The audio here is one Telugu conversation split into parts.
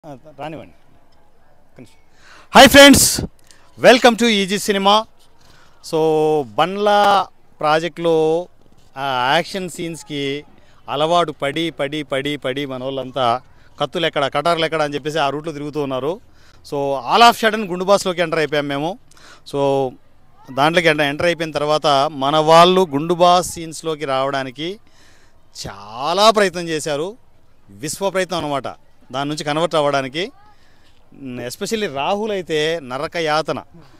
ఆ, రానివ్వండి ఒక్క నిమిషం. Hi friends welcome to easy cinema so Bandla ప్రాజెక్ట్లో ఆ యాక్షన్ సీన్స్కి అలవాటు పడి పడి పడి పడి మన వాళ్ళంతా కత్తులు ఎక్కడ కటార్లు ఎక్కడ అని చెప్పేసి ఆ రూట్లో తిరుగుతూ ఉన్నారు సో ఆల్ ఆఫ్ షడన్ గుండు బాస్లోకి ఎంటర్ అయిపోయాం మేము సో దాంట్లోకి ఎంటర్ ఎంటర్ అయిపోయిన తర్వాత మన వాళ్ళు గుండు బాస్ సీన్స్లోకి రావడానికి చాలా ప్రయత్నం చేశారు విశ్వ ప్రయత్నం అనమాట దాని నుంచి కన్వర్ట్ అవ్వడానికి ఎస్పెషల్లీ రాహుల్ అయితే నరక యాతన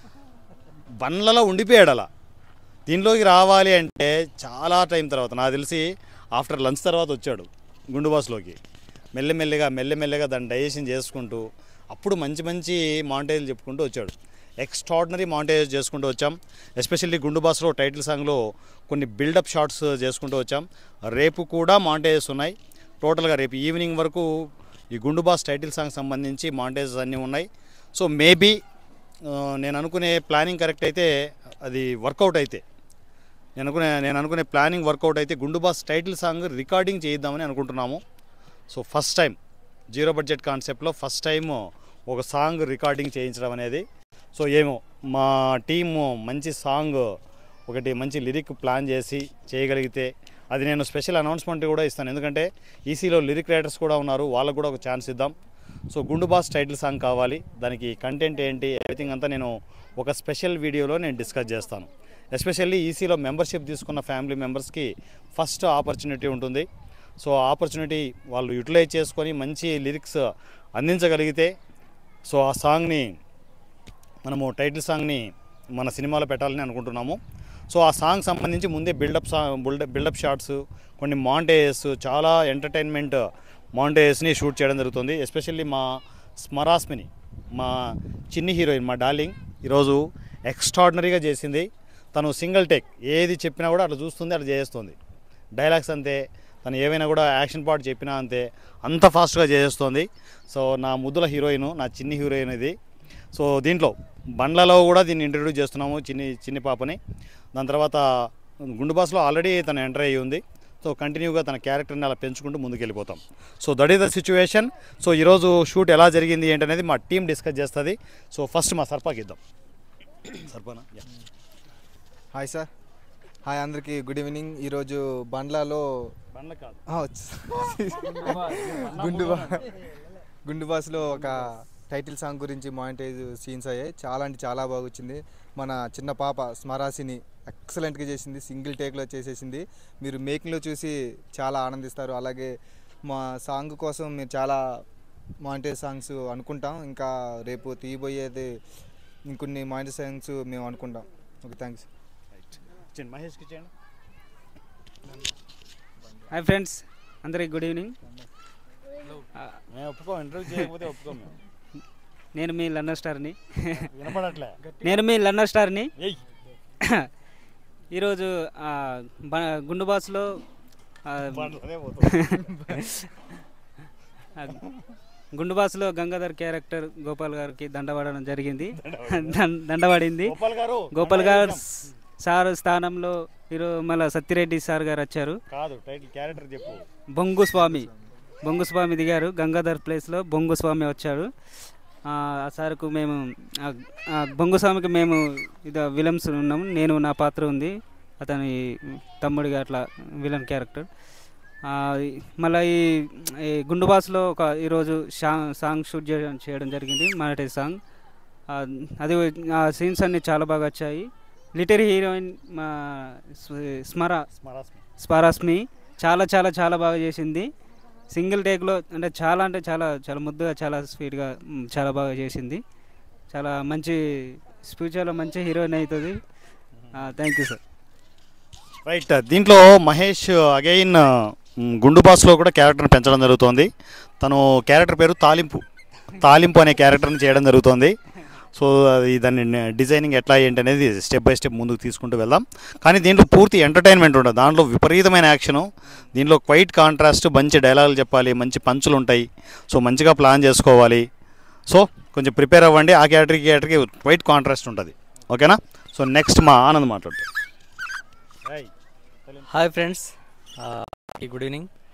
బండ్లలో ఉండిపోయాడు అలా దీనిలోకి రావాలి అంటే చాలా టైం తర్వాత నాకు తెలిసి ఆఫ్టర్ లంచ్ తర్వాత వచ్చాడు గుండు బాస్లోకి మెల్లమెల్లిగా మెల్లమెల్లిగా దాన్ని డైజెషన్ చేసుకుంటూ అప్పుడు మంచి మంచి మాంటేజ్లు చెప్పుకుంటూ వచ్చాడు ఎక్స్ట్రాడినరీ మాంటేజ్ చేసుకుంటూ వచ్చాం ఎస్పెషల్లీ గుండు బాస్లో టైటిల్ సాంగ్లో కొన్ని బిల్డప్ షాట్స్ చేసుకుంటూ వచ్చాం రేపు కూడా మాంటేజెస్ ఉన్నాయి టోటల్గా రేపు ఈవినింగ్ వరకు ఈ గుండు బాస్ టైటిల్ సాంగ్ సంబంధించి మాంటేజెస్ అన్నీ ఉన్నాయి సో మేబీ నేను అనుకునే ప్లానింగ్ కరెక్ట్ అయితే అది వర్కౌట్ అయితే నేను అనుకునే నేను అనుకునే ప్లానింగ్ వర్కౌట్ అయితే Gundu boss title song recording చేయిద్దామని అనుకుంటున్నాము so first time zero budget కాన్సెప్ట్లో ఫస్ట్ టైం ఒక సాంగ్ రికార్డింగ్ చేయించడం అనేది సో ఏమో మా టీము మంచి సాంగ్ ఒకటి మంచి లిరిక్ ప్లాన్ చేసి చేయగలిగితే అది నేను స్పెషల్ అనౌన్స్మెంట్ కూడా ఇస్తాను ఎందుకంటే ఈసీలో లిరిక్ రైటర్స్ కూడా ఉన్నారు వాళ్ళకు కూడా ఒక ఛాన్స్ ఇద్దాం సో గుండు బాస్ టైటిల్ సాంగ్ కావాలి దానికి కంటెంట్ ఏంటి ఎవ్రీథింగ్ అంతా నేను ఒక స్పెషల్ వీడియోలో నేను డిస్కస్ చేస్తాను ఎస్పెషల్లీ ఈసీలో మెంబర్షిప్ తీసుకున్న ఫ్యామిలీ మెంబర్స్కి ఫస్ట్ ఆపర్చునిటీ ఉంటుంది సో ఆపర్చునిటీ వాళ్ళు యూటిలైజ్ చేసుకొని మంచి లిరిక్స్ అందించగలిగితే సో ఆ సాంగ్ని మనము టైటిల్ సాంగ్ని మన సినిమాలో పెట్టాలని అనుకుంటున్నాము సో ఆ సాంగ్ సంబంధించి ముందే బిల్డప్ సాంగ్ బిల్డప్ షాట్స్ కొన్ని మాంటేజెస్ చాలా ఎంటర్టైన్మెంట్ మాంటేజెస్ని షూట్ చేయడం జరుగుతుంది ఎస్పెషల్లీ మా స్మరాస్మిని మా చిన్ని హీరోయిన్ మా డార్లింగ్ ఈరోజు ఎక్స్ట్రాడినరీగా చేసింది తను సింగిల్ టేక్ ఏది చెప్పినా కూడా అట్లా చూస్తుంది అట్లా చేస్తుంది డైలాగ్స్ అంతే తను ఏమైనా కూడా యాక్షన్ పార్ట్ చెప్పినా అంతే అంత ఫాస్ట్గా చేసేస్తుంది సో నా ముద్దుల హీరోయిన్ నా చిన్ని హీరోయిన్ ఇది సో దీంట్లో బండ్లలో కూడా దీన్ని ఇంట్రడ్యూస్ చేస్తున్నాము చిన్ని చిన్ని పాపని దాని తర్వాత గుండు బాస్లో ఆల్రెడీ తను ఎంటర్ అయ్యి ఉంది సో కంటిన్యూగా తన క్యారెక్టర్ని అలా పెంచుకుంటూ ముందుకు వెళ్ళిపోతాం so that is the situation so ఈరోజు షూట్ ఎలా జరిగింది ఏంటనేది మా టీం డిస్కస్ చేస్తుంది సో ఫస్ట్ మా సర్పాకి ఇద్దాం సర్పనా యా. హాయ్ సార్ హాయ్ అందరికీ గుడ్ ఈవినింగ్ ఈరోజు బండ్లాలో బండ్ల కాదు ఆ, వచ్చి- గుండు బా గుండు బాస్లో ఒక టైటిల్ సాంగ్ గురించి మానిటైజ్ సీన్స్ అయ్యాయి చాలా అంటే చాలా బాగా వచ్చింది మన చిన్న పాప స్మరాసిని ఎక్సలెంట్గా చేసింది సింగిల్ టేక్లో చేసేసింది మీరు మేకింగ్లో చూసి చాలా ఆనందిస్తారు అలాగే మా సాంగ్ కోసం మీరు చాలా మానిటైజ్ సాంగ్స్ అనుకుంటాం ఇంకా రేపు తీయబోయేది ఇంకొన్ని మానిటైజ్ సాంగ్స్ మేము అనుకుంటాం ఓకే థ్యాంక్స్ రైట్ ఇచ్చేయండి మహేష్కి ఇచ్చేయండి హాయ్ ఫ్రెండ్స్ అందరికి గుడ్ ఈవినింగ్ మేము ఒప్పుకోం ఇంటర్వ్యూ చేయకపోతే ఒప్పుకోం మేము నేను మీ లన్నర్ స్టార్ని వినపడట్లే నేను మీ లన్నర్ స్టార్ని ఏయ్ ఈరోజు ఆ, బ- గుండు బాస్లో ఆ, బండ్లనే పోతాం ఆ, గుండు బాస్లో గంగాధర్ క్యారెక్టర్ గోపాల్ గారికి దండపడడం జరిగింది దం- దండపడింది గోపాల్ గారు గోపాల్ గారు సార్ స్థానంలో ఈరోజు మళ్ళీ సత్యరెడ్డి సార్ గారు వచ్చారు కాదు టైటిల్ క్యారెక్టర్ చెప్పు బొంగు స్వామి బొంగు స్వామి దిగారు గంగాధర్ ప్లేస్లో బొంగు స్వామి వచ్చారు ఆ ఆ సార్కు మేము ఆ- ఆ బొంగు స్వామికి మేము ఇది విలన్స్ ఉన్నాము నేను నా పాత్ర ఉంది అతని తమ్ముడిగా అట్లా విలన్ క్యారెక్టర్ ఆ, ఈ- మళ్ళీ ఈ ఈ గుండు బాస్లో ఒక ఈరోజు షా సాంగ్ షూట్ చేయడం చేయడం జరిగింది మానటే సాంగ్ ఆ, అది ఆ సీన్స్ అన్నీ చాలా బాగా వచ్చాయి లిటరీ హీరోయిన్ మా స్మ- స్మర స్మరాస్మి స్పారాస్మి చాలా చాలా చాలా బాగా చేసింది సింగిల్ టేక్లో అంటే చాలా అంటే చాలా చాలా ముద్దుగా చాలా స్వీట్గా మ్, చాలా బాగా చేసింది చాలా మంచి ఫ్యూచర్లో మంచి హీరోయిన్ అవుతుంది థ్యాంక్ యూ సార్ రైట్ దీంట్లో మహేష్ అగైన్ గుండు బాస్లో కూడా క్యారెక్టర్ని పెంచడం జరుగుతోంది తను క్యారెక్టర్ పేరు తాలింపు తాలింపు అనే క్యారెక్టర్ని చేయడం జరుగుతోంది సో అది దాన్ని డిజైనింగ్ ఎట్లా ఏంటి అనేది స్టెప్ బై స్టెప్ ముందుకు తీసుకుంటూ వెళ్దాం కానీ దీంట్లో పూర్తి ఎంటర్టైన్మెంట్ ఉంటుంది దాంట్లో విపరీతమైన యాక్షను దీంట్లో క్వైట్ కాంట్రాస్ట్ మంచి డైలాగులు చెప్పాలి మంచి పంచులు ఉంటాయి సో మంచిగా ప్లాన్ చేసుకోవాలి సో కొంచెం ప్రిపేర్ అవ్వండి ఆ క్యారెక్టర్కి క్యారెక్టర్కి క్వైట్ కాంట్రాస్ట్ ఉంటుంది ఓకేనా సో నెక్స్ట్ మా ఆనంద్ మాట్లాడుతాం హాయ్ ఫ్రెండ్స్ గుడ్ ఈవినింగ్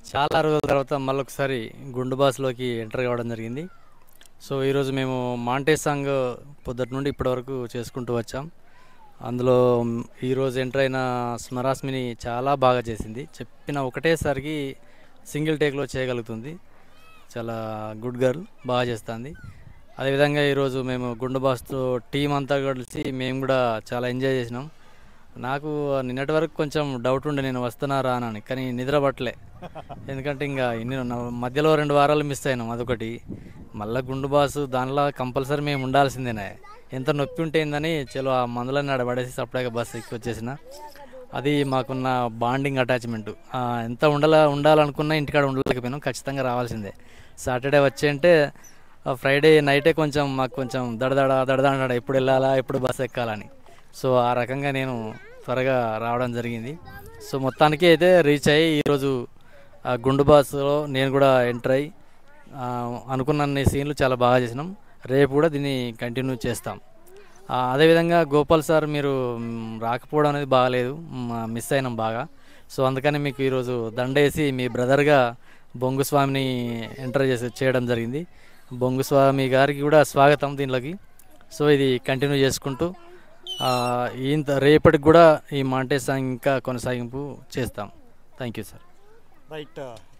చాలా రోజుల తర్వాత మళ్ళొకసారి గుండు బాస్లోకి ఎంటర్ కావడం జరిగింది సో ఈరోజు మేము మాంటే సాంగ్ పొద్దుటి నుండి ఇప్పటి వరకు చేసుకుంటూ వచ్చాం అందులో మ్, ఈరోజు ఎంటర్ అయిన స్మరాస్మిని చాలా బాగా చేసింది చెప్పిన ఒకటేసారికి సింగిల్ టేక్లో చేయగలుగుతుంది చాలా గుడ్ గర్ల్ బాగా చేస్తుంది అదేవిధంగా ఈరోజు మేము గుండు బాస్తో టీం అంతా కలిసి మేము కూడా చాలా ఎంజాయ్ చేసినాం నాకు నిన్నటి వరకు కొంచెం డౌట్ ఉండే నేను వస్తున్నా రానని కానీ నిద్ర పట్టలే ఎందుకంటే ఇంకా ఇన్ని నా మధ్యలో రెండు వారాలు మిస్ అయినాం అదొకటి మళ్ళీ గుండు బాసు దానిలో కంపల్సరీ మేము ఉండాల్సిందేనే ఎంత నొప్పి ఉంటేందని చలో ఆ మందులన్నీ ఆడ పడేసి సపరేట్గా బస్సు ఎక్కి వచ్చేసిన అది మాకున్న బాండింగ్ అటాచ్మెంట్ ఎంత ఉండాల ఉండాలనుకున్నా ఇంటికాడ ఉండలేకపోయినాం ఖచ్చితంగా రావాల్సిందే సాటర్డే వచ్చి అంటే ఫ్రైడే నైటే కొంచెం మాకు కొంచెం దడదడ దడదడ ఎప్పుడు వెళ్ళాలా ఎప్పుడు బస్సు ఎక్కాలని సో ఆ రకంగా నేను త్వరగా రావడం జరిగింది సో మొత్తానికి అయితే రీచ్ అయ్యి ఈరోజు ఆ గుండు బాస్లో నేను కూడా ఎంటర్ అయ్యి ఆ, అనుకున్న అన్ని సీన్లు చాలా బాగా చేసినాం రేపు కూడా దీన్ని కంటిన్యూ చేస్తాం ఆ, అదేవిధంగా గోపాల్ సార్ మీరు మ్, రాకపోవడం అనేది బాగాలేదు మ్, మిస్ అయినాం బాగా సో అందుకని మీకు ఈరోజు దండేసి మీ బ్రదర్గా బొంగు స్వామిని ఎంటర్ చేసి చేయడం జరిగింది బొంగు స్వామి గారికి కూడా స్వాగతం దీనిలోకి సో ఇది కంటిన్యూ చేసుకుంటూ ఆ, ఇంత రేపటికి కూడా ఈ మాంటే సాంగ్ ఇంకా కొనసాగింపు చేస్తాం thank you sir right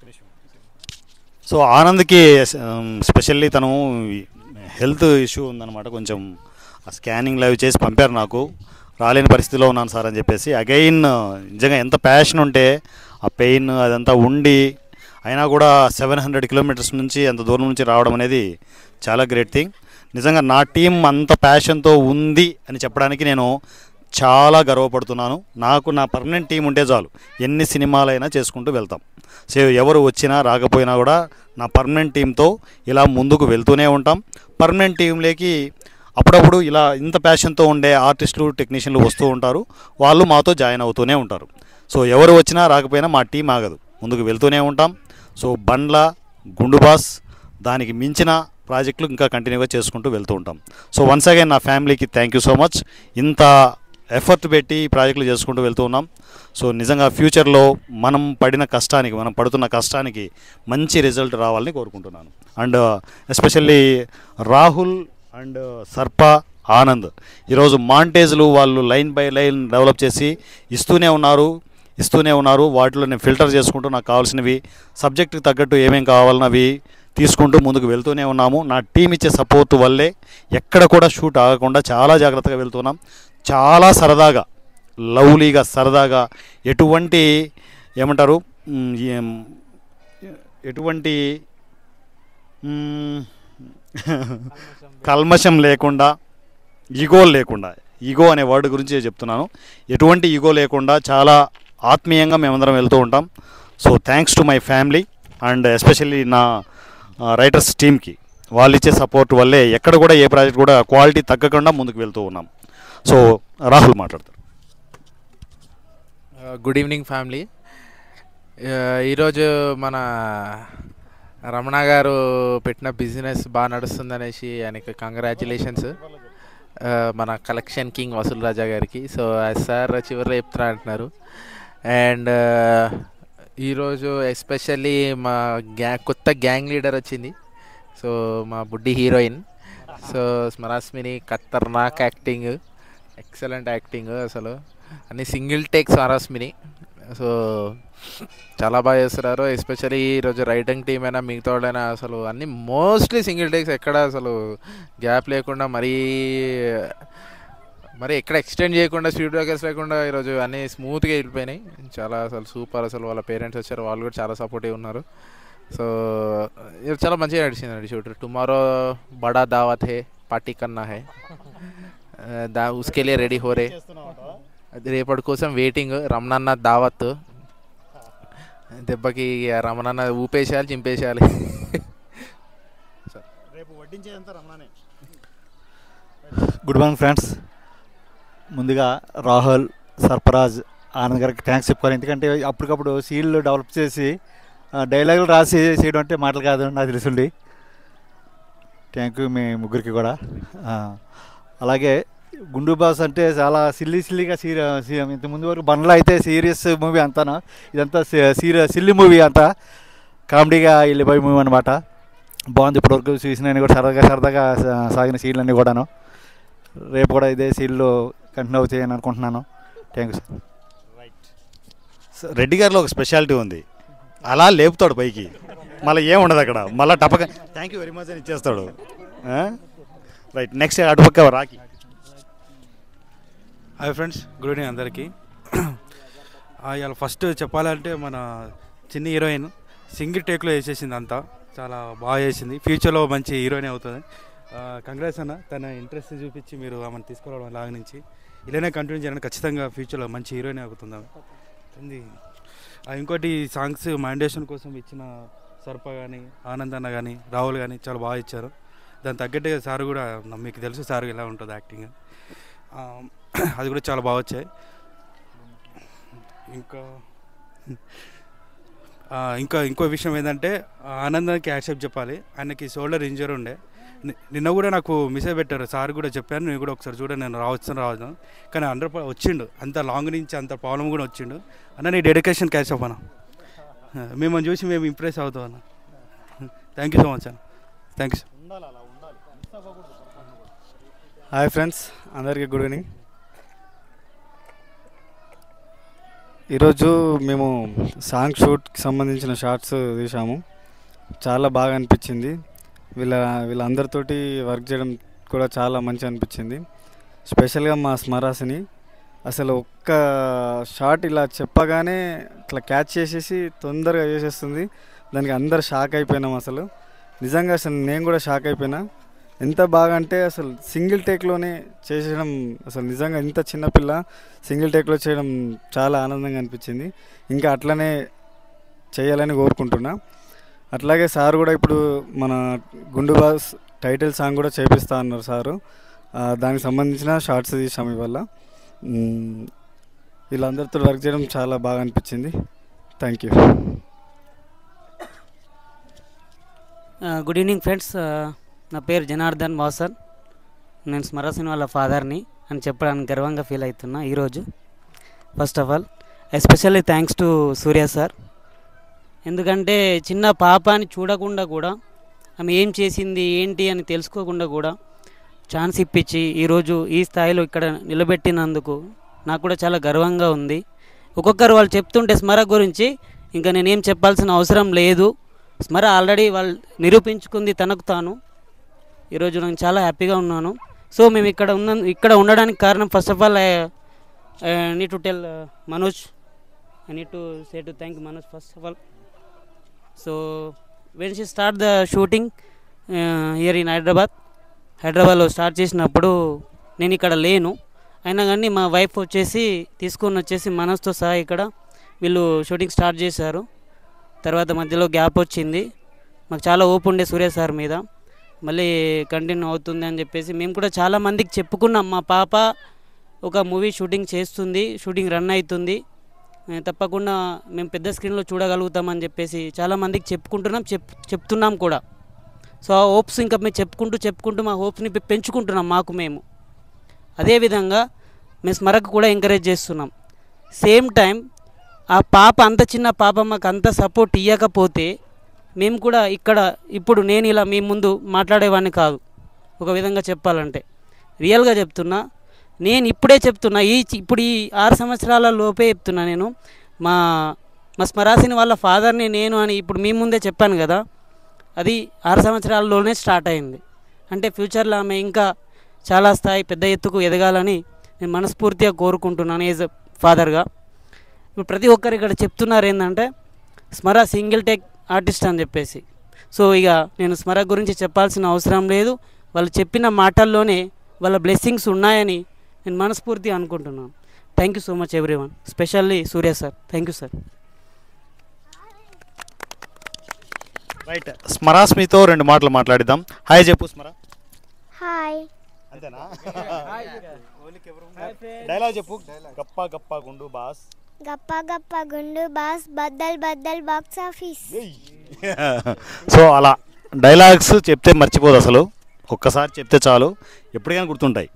so ఆనంద్కి స్పెషల్లీ తను హెల్త్ ఇష్యూ ఉందన్నమాట కొంచెం ఆ స్కానింగ్ లైవ్ చేసి పంపారు నాకు రాలేని పరిస్థితిలో ఉన్నాను సార్ అని చెప్పేసి అగైన్ నిజంగా ఎంత ప్యాషన్ ఉంటే ఆ పెయిన్ అదంతా ఉండి అయినా కూడా సెవెన్ హండ్రెడ్ కిలోమీటర్స్ నుంచి అంత దూరం నుంచి రావడం అనేది చాలా గ్రేట్ థింగ్ నిజంగా నా టీం అంత ప్యాషన్తో ఉంది అని చెప్పడానికి నేను చాలా గర్వపడుతున్నాను నాకు నా పర్మనెంట్ టీం ఉంటే చాలు ఎన్ని సినిమాలైనా చేసుకుంటూ వెళ్తాం సో ఎవరు వచ్చినా రాకపోయినా కూడా నా పర్మనెంట్ టీంతో ఇలా ముందుకు వెళ్తూనే ఉంటాం పర్మనెంట్ టీంలోకి అప్పుడప్పుడు ఇలా ఇంత ప్యాషన్తో ఉండే ఆర్టిస్టులు టెక్నీషియన్లు వస్తూ ఉంటారు వాళ్ళు మాతో జాయిన్ అవుతూనే ఉంటారు సో ఎవరు వచ్చినా రాకపోయినా మా టీం ఆగదు ముందుకు వెళ్తూనే ఉంటాం సో బండ్ల గుండుబాస్ దానికి మించిన ప్రాజెక్టులు ఇంకా కంటిన్యూగా చేసుకుంటూ వెళ్తూ ఉంటాం సో వన్స్ అగైన్ నా ఫ్యామిలీకి థ్యాంక్ యూ సో మచ్ ఇంత ఎఫర్ట్ పెట్టి ఈ ప్రాజెక్టులు చేసుకుంటూ వెళ్తూ ఉన్నాం సో నిజంగా ఫ్యూచర్లో మనం పడిన కష్టానికి మనం పడుతున్న కష్టానికి మంచి రిజల్ట్ రావాలని కోరుకుంటున్నాను అండ్ ఎస్పెషల్లీ రాహుల్ అండ్ సర్ప ఆనంద్ ఈరోజు మాంటేజ్లు వాళ్ళు లైన్ బై లైన్ డెవలప్ చేసి ఇస్తూనే ఉన్నారు ఇస్తూనే ఉన్నారు వాటిలో నేను ఫిల్టర్ చేసుకుంటూ నాకు కావాల్సినవి సబ్జెక్టుకి తగ్గట్టు ఏమేం కావాలన్నవి తీసుకుంటూ ముందుకు వెళ్తూనే ఉన్నాము నా టీం ఇచ్చే సపోర్ట్ వల్లే ఎక్కడ కూడా షూట్ ఆగకుండా చాలా జాగ్రత్తగా వెళ్తున్నాం చాలా సరదాగా లవ్లీగా సరదాగా ఎటువంటి ఏమంటారు మ్, ఏం, ఎటువంటి మ్, కల్మషం లేకుండా ఈగో లేకుండా ఈగో అనే వర్డ్ గురించి చెప్తున్నాను ఎటువంటి ఈగో లేకుండా చాలా ఆత్మీయంగా మేమందరం వెళ్తూ ఉంటాం so thanks to my family and especially నా రైటర్స్ టీమ్కి వాళ్ళు ఇచ్చే సపోర్ట్ వల్లే ఎక్కడ కూడా ఏ ప్రాజెక్ట్ కూడా క్వాలిటీ తగ్గకుండా ముందుకు వెళ్తూ ఉన్నాం సో రాహుల్ మాట్లాడతారు గుడ్ ఈవినింగ్ ఫ్యామిలీ ఈరోజు మన రమణ గారు పెట్టిన బిజినెస్ బాగా నడుస్తుందనేసి ఆయనకి కంగ్రాచులేషన్స్ మన కలెక్షన్ కింగ్ వసూల్ రాజా గారికి సో సార్ చివరిలో చెప్తున్నా అంటున్నారు అండ్ ఈరోజు ఎస్పెషల్లీ మా గ్యా కొత్త గ్యాంగ్ లీడర్ వచ్చింది సో మా బుడ్డి హీరోయిన్ సో స్మరాస్మిని ఖతర్నాక్ యాక్టింగ్ ఎక్సలెంట్ యాక్టింగ్ అసలు అన్ని సింగిల్ టేక్స్ స్మరాస్మిని సో చాలా బాగా చేస్తున్నారు ఎస్పెషల్లీ ఈరోజు రైటింగ్ టీం అయినా మిగతా వాళ్ళైనా అసలు అన్ని మోస్ట్లీ సింగిల్ టేక్స్ ఎక్కడ అసలు గ్యాప్ లేకుండా మరీ మరి ఎక్కడ ఎక్స్టెండ్ చేయకుండా స్పీడ్ బ్రేకర్స్ లేకుండా ఈరోజు అన్నీ స్మూత్గా వెళ్ళిపోయినాయి చాలా అసలు సూపర్ అసలు వాళ్ళ పేరెంట్స్ వచ్చారు వాళ్ళు కూడా చాలా సపోర్టివ్ ఉన్నారు సో ఇది చాలా మంచిగా నడిచిందండి షూట్ టుమారో బడా దావత్ హే పార్టీ కన్నా హే ఆ, దా ఉస్కెళ్ళి రెడీ హోరే అది రేపటి కోసం వెయిటింగ్ రమణన్న దావత్ దెబ్బకి ఇక రమణన్న ఊపేసేయాలి చింపేసేయాలి రేపు వడ్డించేదంతా రమణనే గుడ్ మార్నింగ్ ఫ్రెండ్స్ ముందుగా రాహుల్ సర్ఫరాజ్ ఆనంద్ గారికి థ్యాంక్స్ చెప్పుకోవాలి ఎందుకంటే అప్పటికప్పుడు సీన్లు డెవలప్ చేసి ఆ, డైలాగులు రాసి చేయడం అంటే మాటలు కాదు నాకు తెలుసుండి థ్యాంక్ యూ మీ ముగ్గురికి కూడా ఆ, అలాగే గుండు బాస్ అంటే చాలా సిల్లీ సిల్లీగా సీరియస్ ఇంత ముందు వరకు బండ్లో అయితే సీరియస్ మూవీ అంతాను ఇదంతా సీరియస్ సిల్లీ మూవీ అంతా కామెడీగా వెళ్ళిపోయే మూవీ అనమాట బాగుంది ఇప్పటివరకు చూసిన కూడా సరదాగా సరదాగా సా- సాగిన సీన్లు అన్నీ కూడాను రేపు కూడా ఇదే సీన్లు కంటిన్యూ అవుతాయని అనుకుంటున్నాను థ్యాంక్ యూ సార్ రెడ్డి గారిలో ఒక స్పెషాలిటీ ఉంది అలా లేపుతాడు పైకి మళ్ళీ ఏం ఉండదు అక్కడ మళ్ళీ టపక థ్యాంక్ యూ వెరీ మచ్ అని ఇచ్చేస్తాడు రైట్ నెక్స్ట్ అటుపక్క రాకి హాయ్ ఫ్రెండ్స్ గుడ్ ఈవినింగ్ అందరికీ ఆ, ఇవాళ ఫస్ట్ చెప్పాలంటే మన చిన్న హీరోయిన్ సింగిల్ టేక్లో వేసేసింది అంతా చాలా బాగా చేసింది ఫ్యూచర్లో మంచి హీరోయిన్ అవుతుంది కంగ్రాట్స్ అన్న తన ఇంట్రెస్ట్ చూపించి మీరు ఆమెను తీసుకురావడం లాగా నుంచి ఇలానే కంటిన్యూ చేయాలని ఖచ్చితంగా ఫ్యూచర్లో మంచి హీరోయిన్ అవుతుంది ఆమె ఉంది. ఆ, ఇంకోటి సాంగ్స్ మైండేషన్ కోసం ఇచ్చిన సర్ప కానీ ఆనంద్ అన్న కానీ రాహుల్ కానీ చాలా బాగా ఇచ్చారు దాని తగ్గట్టుగా సార్ కూడా మీకు తెలుసు సార్ ఎలా ఉంటుంది యాక్టింగ్ ఆ, అది కూడా చాలా బాగా వచ్చాయి ఇంకా ఆ, ఇంకా ఇంకో విషయం ఏంటంటే ఆ, ఆనందానికి యాక్సెప్ట్ చెప్పాలి ఆయనకి షోల్డర్ ఇంజర్ ఉండే ని- నిన్న కూడా నాకు మెసేజ్ పెట్టారు సార్ కూడా చెప్పాను నేను కూడా ఒకసారి చూడ నేను రావచ్చు రావచ్చు కానీ హండ్రెడ్ పర్ వచ్చిండు అంత లాంగ్ నుంచి అంత ప్రాబ్లం కూడా వచ్చిండు అన్న నీ డెడికేషన్ క్యాచ్ అప్ అన్న మిమ్మల్ని చూసి మేము ఇంప్రెస్ అవుతాం అన్న థ్యాంక్ యూ సో మచ్ అన్న థ్యాంక్ యూ హాయ్ ఫ్రెండ్స్ అందరికీ గుడ్ ఈవినింగ్ ఈరోజు మేము సాంగ్ షూట్కి సంబంధించిన షార్ట్స్ తీసాము చాలా బాగా అనిపించింది వీళ్ళ వీళ్ళందరితోటి వర్క్ చేయడం కూడా చాలా మంచి అనిపించింది స్పెషల్గా మా స్మరాసిని అసలు ఒక్క షాట్ ఇలా చెప్పగానే ఇట్లా క్యాచ్ చేసేసి తొందరగా చేసేస్తుంది దానికి అందరు షాక్ అయిపోయినాం అసలు నిజంగా అసలు నేను కూడా షాక్ అయిపోయినా ఎంత బాగా అంటే అసలు సింగిల్ టేక్లోనే చేసేయడం అసలు నిజంగా ఇంత చిన్న పిల్ల సింగిల్ టేక్లో చేయడం చాలా ఆనందంగా అనిపించింది ఇంకా అట్లనే చేయాలని కోరుకుంటున్నా అట్లాగే సార్ కూడా ఇప్పుడు మన గుండు బాస్ టైటిల్ సాంగ్ కూడా చేపిస్తా అన్నారు సారు ఆ, దానికి సంబంధించిన షార్ట్స్ తీసాము ఇవాళ మ్, వీళ్ళందరితో వర్క్ చేయడం చాలా బాగా అనిపించింది thank you good evening friends నా పేరు జనార్దన్ వాసన్ నేను స్మరసిన్ వాళ్ళ ఫాదర్ని అని చెప్పడానికి గర్వంగా ఫీల్ అవుతున్నా ఈరోజు first of all especially thanks to Surya sir ఎందుకంటే చిన్న పాపాని చూడకుండా కూడా ఆమె ఏం చేసింది ఏంటి అని తెలుసుకోకుండా కూడా ఛాన్స్ ఇప్పించి ఈరోజు ఈ స్థాయిలో ఇక్కడ నిలబెట్టినందుకు నాకు కూడా చాలా గర్వంగా ఉంది ఒక్కొక్కరు వాళ్ళు చెప్తుంటే స్మర గురించి ఇంకా నేనేం చెప్పాల్సిన అవసరం లేదు స్మర ఆల్రెడీ వాళ్ళు నిరూపించుకుంది తనకు తాను ఈరోజు నేను చాలా హ్యాపీగా ఉన్నాను సో మేము ఇక్కడ ఉన్న ఇక్కడ ఉండడానికి కారణం first of all I need to tell Manoj I need to say to thank Manoj first of all so when she start the shooting year in Hyderabad హైదరాబాద్లో స్టార్ట్ చేసినప్పుడు నేను ఇక్కడ లేను అయినా కానీ మా వైఫ్ వచ్చేసి తీసుకొని వచ్చేసి మనస్తో సహా ఇక్కడ వీళ్ళు షూటింగ్ స్టార్ట్ చేశారు తర్వాత మధ్యలో గ్యాప్ వచ్చింది మాకు చాలా ఓపు ఉండే సూర్య సార్ మీద మళ్ళీ కంటిన్యూ అవుతుంది అని చెప్పేసి మేము కూడా చాలా మందికి చెప్పుకున్నాం మా పాప ఒక మూవీ షూటింగ్ చేస్తుంది షూటింగ్ రన్ అవుతుంది ఏ, తప్పకుండా మేము పెద్ద స్క్రీన్లో చూడగలుగుతామని చెప్పేసి చాలా మందికి చెప్పుకుంటున్నాం చెప్ చెప్తున్నాం కూడా సో ఆ హోప్స్ ఇంకా మేము చెప్పుకుంటూ చెప్పుకుంటూ మా హోప్స్ని పె- పెంచుకుంటున్నాం మాకు మేము అదేవిధంగా మేము స్మరకు కూడా ఎంకరేజ్ చేస్తున్నాం సేమ్ టైం ఆ పాప అంత చిన్న పాప మాకు అంత సపోర్ట్ ఇవ్వకపోతే మేము కూడా ఇక్కడ ఇప్పుడు నేను ఇలా మీ ముందు మాట్లాడేవాడిని కాదు ఒక విధంగా చెప్పాలంటే రియల్గా చెప్తున్నా నేను ఇప్పుడే చెప్తున్నా ఈ చి- ఇప్పుడు ఈ ఆరు సంవత్సరాల లోపే చెప్తున్నా నేను మా మా స్మరాసిని వాళ్ళ ఫాదర్ని నేను అని ఇప్పుడు మీ ముందే చెప్పాను కదా అది ఆరు సంవత్సరాల్లోనే స్టార్ట్ అయింది అంటే ఫ్యూచర్లో ఆమె ఇంకా చాలా స్థాయి పెద్ద ఎత్తుకు ఎదగాలని నేను మనస్ఫూర్తిగా కోరుకుంటున్నాను ఏజ్ ఫాదర్గా ఇప్పుడు ప్రతి ఒక్కరు ఇక్కడ చెప్తున్నారు ఏంటంటే స్మర సింగిల్ టేక్ ఆర్టిస్ట్ అని చెప్పేసి సో ఇక నేను స్మర గురించి చెప్పాల్సిన అవసరం లేదు వాళ్ళు చెప్పిన మాటల్లోనే వాళ్ళ బ్లెస్సింగ్స్ ఉన్నాయని నేను మనస్ఫూర్తిగా అనుకుంటున్నాను thank you so much everyone specially Surya sir thank you sir right స్మరాస్మితో రెండు మాటలు మాట్లాడిద్దాం హాయ్ చెప్పు స్మర హాయ్ అంతేనా డైలాగ్ చెప్పు గప్ప గప్ప గుండు బాస్ గప్ప గప్ప గుండు బాస్ బద్దల్ బద్దల్ బాక్స్ ఆఫీస్ సో అలా డైలాగ్స్ చెప్తే మర్చిపోదు అసలు ఒక్కసారి చెప్తే చాలు ఎప్పటికైనా గుర్తుంటాయి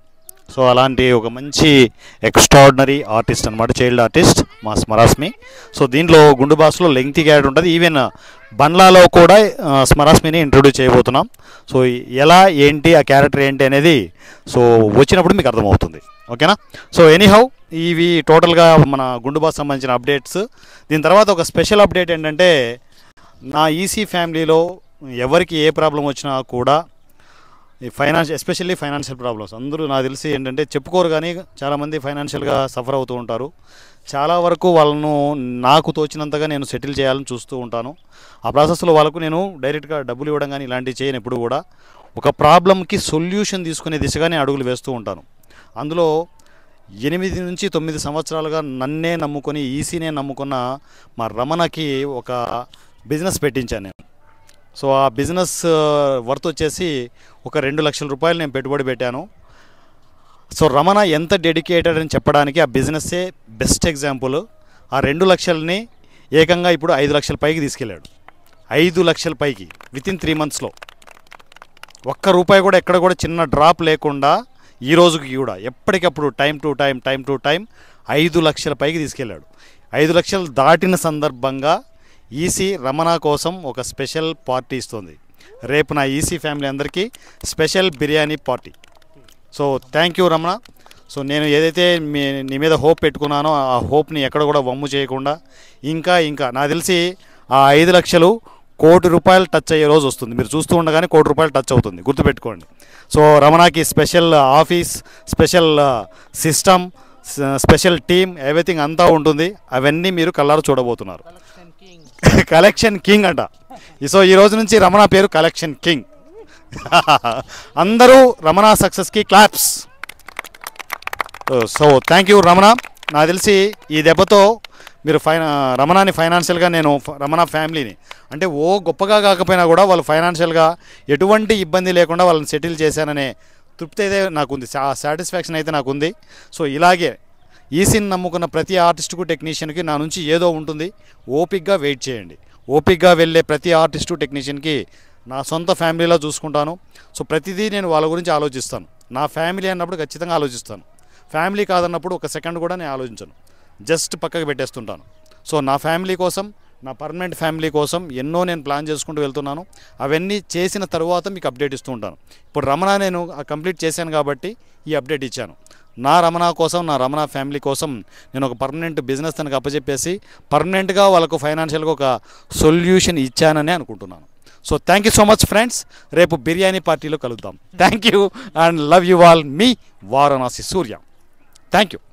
సో అలాంటి ఒక మంచి ఎక్స్ట్రాడినరీ ఆర్టిస్ట్ అనమాట చైల్డ్ ఆర్టిస్ట్ మా స్మరాస్మి సో దీంట్లో గుండు బాస్లో లెంగ్తీ క్యారెక్టర్ ఉంటుంది ఈవెన్ బండ్లాలో కూడా ఆ, స్మరాస్మిని ఇంట్రొడ్యూస్ చేయబోతున్నాం సో ఎలా ఏంటి ఆ క్యారెక్టర్ ఏంటి అనేది సో వచ్చినప్పుడు మీకు అర్థమవుతుంది ఓకేనా సో ఎనీహౌ ఇవి టోటల్గా మన గుండు బాస్ సంబంధించిన అప్డేట్స్ దీని తర్వాత ఒక స్పెషల్ అప్డేట్ ఏంటంటే నా ఈసీ ఫ్యామిలీలో ఎవరికి ఏ ప్రాబ్లం వచ్చినా కూడా ఈ ఫైనాన్స్ ఎస్పెషల్లీ ఫైనాన్షియల్ ప్రాబ్లమ్స్ అందరూ నాకు తెలిసి ఏంటంటే చెప్పుకోరు కానీ చాలామంది ఫైనాన్షియల్గా సఫర్ అవుతూ ఉంటారు చాలా వరకు వాళ్ళను నాకు తోచినంతగా నేను సెటిల్ చేయాలని చూస్తూ ఉంటాను ఆ ప్రాసెస్లో వాళ్ళకు నేను డైరెక్ట్గా డబ్బులు ఇవ్వడం కానీ ఇలాంటివి చేయను ఎప్పుడు కూడా ఒక ప్రాబ్లంకి సొల్యూషన్ తీసుకునే దిశగానే అడుగులు వేస్తూ ఉంటాను అందులో ఎనిమిది నుంచి తొమ్మిది సంవత్సరాలుగా నన్నే నమ్ముకొని ఈసీనే నమ్ముకున్న మా రమణకి ఒక బిజినెస్ పెట్టించాను నేను సో ఆ బిజినెస్ వర్త్ వచ్చేసి ఒక రెండు లక్షల రూపాయలు నేను పెట్టుబడి పెట్టాను సో రమణ ఎంత డెడికేటెడ్ అని చెప్పడానికి ఆ బిజినెస్సే బెస్ట్ ఎగ్జాంపుల్ ఆ రెండు లక్షల్ని ఏకంగా ఇప్పుడు ఐదు లక్షల పైకి తీసుకెళ్ళాడు ఐదు లక్షల పైకి విత్ ఇన్ త్రీ మంత్స్లో ఒక్క రూపాయి కూడా ఎక్కడ కూడా చిన్న డ్రాప్ లేకుండా ఈ రోజుకి కూడా ఎప్పటికప్పుడు time to time time to time ఐదు లక్షల పైకి తీసుకెళ్ళాడు ఐదు లక్షలు దాటిన సందర్భంగా ఈసీ రమణ కోసం ఒక స్పెషల్ పార్టీ ఇస్తుంది రేపు నా ఈసీ ఫ్యామిలీ అందరికీ special biryani party so thank you Ramana so నేను ఏదైతే మీ నీ మీద హోప్ పెట్టుకున్నానో ఆ హోప్ని ఎక్కడ కూడా వమ్ము చేయకుండా ఇంకా ఇంకా నాకు తెలిసి ఆ ఐదు లక్షలు కోటి రూపాయలు టచ్ అయ్యే రోజు వస్తుంది మీరు చూస్తూ ఉండగానే కోటి రూపాయలు టచ్ అవుతుంది గుర్తుపెట్టుకోండి సో రమణకి special office special system special team everything అంతా ఉంటుంది అవన్నీ మీరు కళ్ళారు చూడబోతున్నారు కలెక్షన్ కింగ్ అంట సో ఈ రోజు నుంచి రమణ పేరు కలెక్షన్ కింగ్ అందరూ రమణ సక్సెస్కి claps so thank you Ramana నాకు తెలిసి ఈ దెబ్బతో మీరు ఫైనా రమణాని ఫైనాన్షియల్గా నేను ఫ- రమణ ఫ్యామిలీని అంటే ఓ గొప్పగా కాకపోయినా కూడా వాళ్ళు ఫైనాన్షియల్గా ఎటువంటి ఇబ్బంది లేకుండా వాళ్ళని సెటిల్ చేశాననే తృప్తి అయితే నాకుంది సాటిస్ఫాక్షన్ అయితే నాకుంది సో ఇలాగే ఈసీని నమ్ముకున్న ప్రతి ఆర్టిస్టుకు టెక్నీషియన్కి నా నుంచి ఏదో ఉంటుంది ఓపిక్గా వెయిట్ చేయండి ఓపిక్గా వెళ్ళే ప్రతి ఆర్టిస్టు టెక్నీషియన్కి నా సొంత ఫ్యామిలీలో చూసుకుంటాను సో ప్రతిదీ నేను వాళ్ళ గురించి ఆలోచిస్తాను నా ఫ్యామిలీ అన్నప్పుడు ఖచ్చితంగా ఆలోచిస్తాను ఫ్యామిలీ కాదన్నప్పుడు ఒక సెకండ్ కూడా నేను ఆలోచించను జస్ట్ పక్కకు పెట్టేస్తుంటాను సో నా ఫ్యామిలీ కోసం నా పర్మనెంట్ ఫ్యామిలీ కోసం ఎన్నో నేను ప్లాన్ చేసుకుంటూ వెళ్తున్నాను అవన్నీ చేసిన తర్వాత మీకు అప్డేట్ ఇస్తూ ఉంటాను ఇప్పుడు రమణ నేను కంప్లీట్ చేశాను కాబట్టి ఈ అప్డేట్ ఇచ్చాను నా రమణ కోసం నా రమణ ఫ్యామిలీ కోసం నేను ఒక పర్మనెంట్ బిజినెస్ తనకు అప్పచెప్పేసి పర్మనెంట్గా వాళ్ళకు ఫైనాన్షియల్గా ఒక సొల్యూషన్ ఇచ్చానని అనుకుంటున్నాను so thank you so much friends రేపు బిర్యానీ పార్టీలో కలుద్దాం thank you and love you all మీ వారణాసి సూర్య థ్యాంక్ యూ